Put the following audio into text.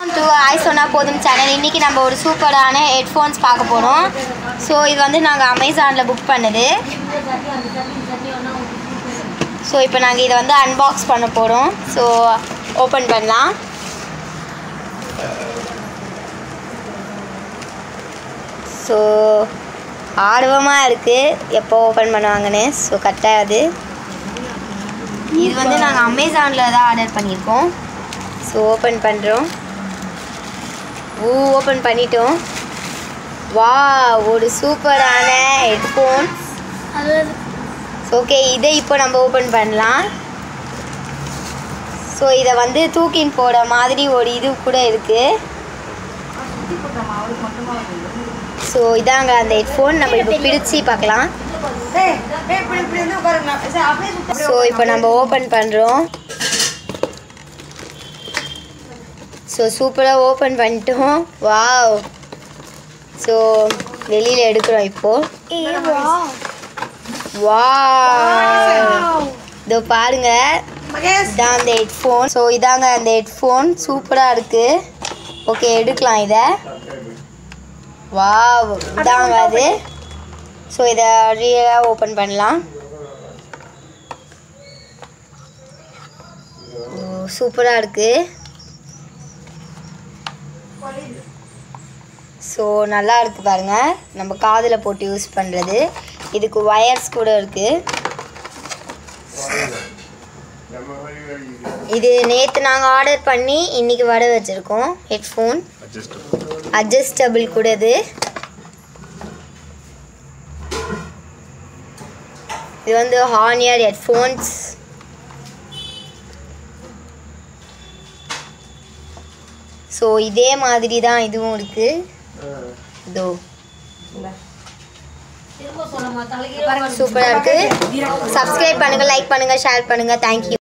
to ஆய் சொன்னால் போதும் சேனல் இன்றைக்கி நம்ம ஒரு சூப்பரான ஹெட்ஃபோன்ஸ் பார்க்க போகிறோம் ஸோ இது வந்து நாங்கள் அமேசானில் புக் பண்ணது ஸோ இப்போ நாங்கள் இதை வந்து அன்பாக்ஸ் பண்ண போகிறோம் ஸோ ஓப்பன் பண்ணலாம் ஸோ ஆர்வமாக இருக்குது எப்போ ஓப்பன் பண்ணுவாங்கன்னு ஸோ கரெக்டாக அது இது வந்து நாங்கள் அமேசானில் தான் ஆர்டர் பண்ணியிருக்கோம் ஸோ ஓப்பன் பண்ணுறோம் ஊ ஓப்பன் பண்ணிட்டோம் வா ஒரு சூப்பரான ஹெட்ஃபோன்ஸ் ஓகே இதை இப்போ நம்ம ஓப்பன் பண்ணலாம் ஸோ இதை வந்து தூக்கின் போட மாதிரி ஒரு இது கூட இருக்குது ஸோ இதாங்க அந்த ஹெட்ஃபோன் நம்ம இப்போ பிரித்து பார்க்கலாம் ஸோ இப்போ நம்ம ஓப்பன் பண்ணுறோம் ஸோ சூப்பராக ஓப்பன் பண்ணிட்டோம் வாவ் ஸோ வெளியில் எடுக்கிறோம் இப்போது வா இதோ பாருங்க இதான் அந்த ஹெட்ஃபோன் ஸோ இதாங்க அந்த ஹெட்ஃபோன் சூப்பராக இருக்குது ஓகே எடுக்கலாம் இதை வாவ் இதாங்க அது ஸோ இதை ரியலாக ஓப்பன் பண்ணலாம் சூப்பராக இருக்குது ஸோ நல்லா இருக்கு பாருங்க நம்ம காதில் போட்டு யூஸ் பண்ணுறது இதுக்கு ஒயர்ஸ் கூட இருக்குது இது நேற்று நாங்கள் ஆர்டர் பண்ணி இன்றைக்கி வர வச்சுருக்கோம் ஹெட்ஃபோன் அட்ஜஸ்டபிள் கூட இது இது வந்து ஹார்னியர் ஹெட்ஃபோன்ஸ் ஸோ இதே மாதிரி தான் இதுவும் இருக்குது இதோ சூப்பராக இருக்குது சப்ஸ்கிரைப் பண்ணுங்கள் லைக் பண்ணுங்கள் ஷேர் பண்ணுங்கள் தேங்க்யூ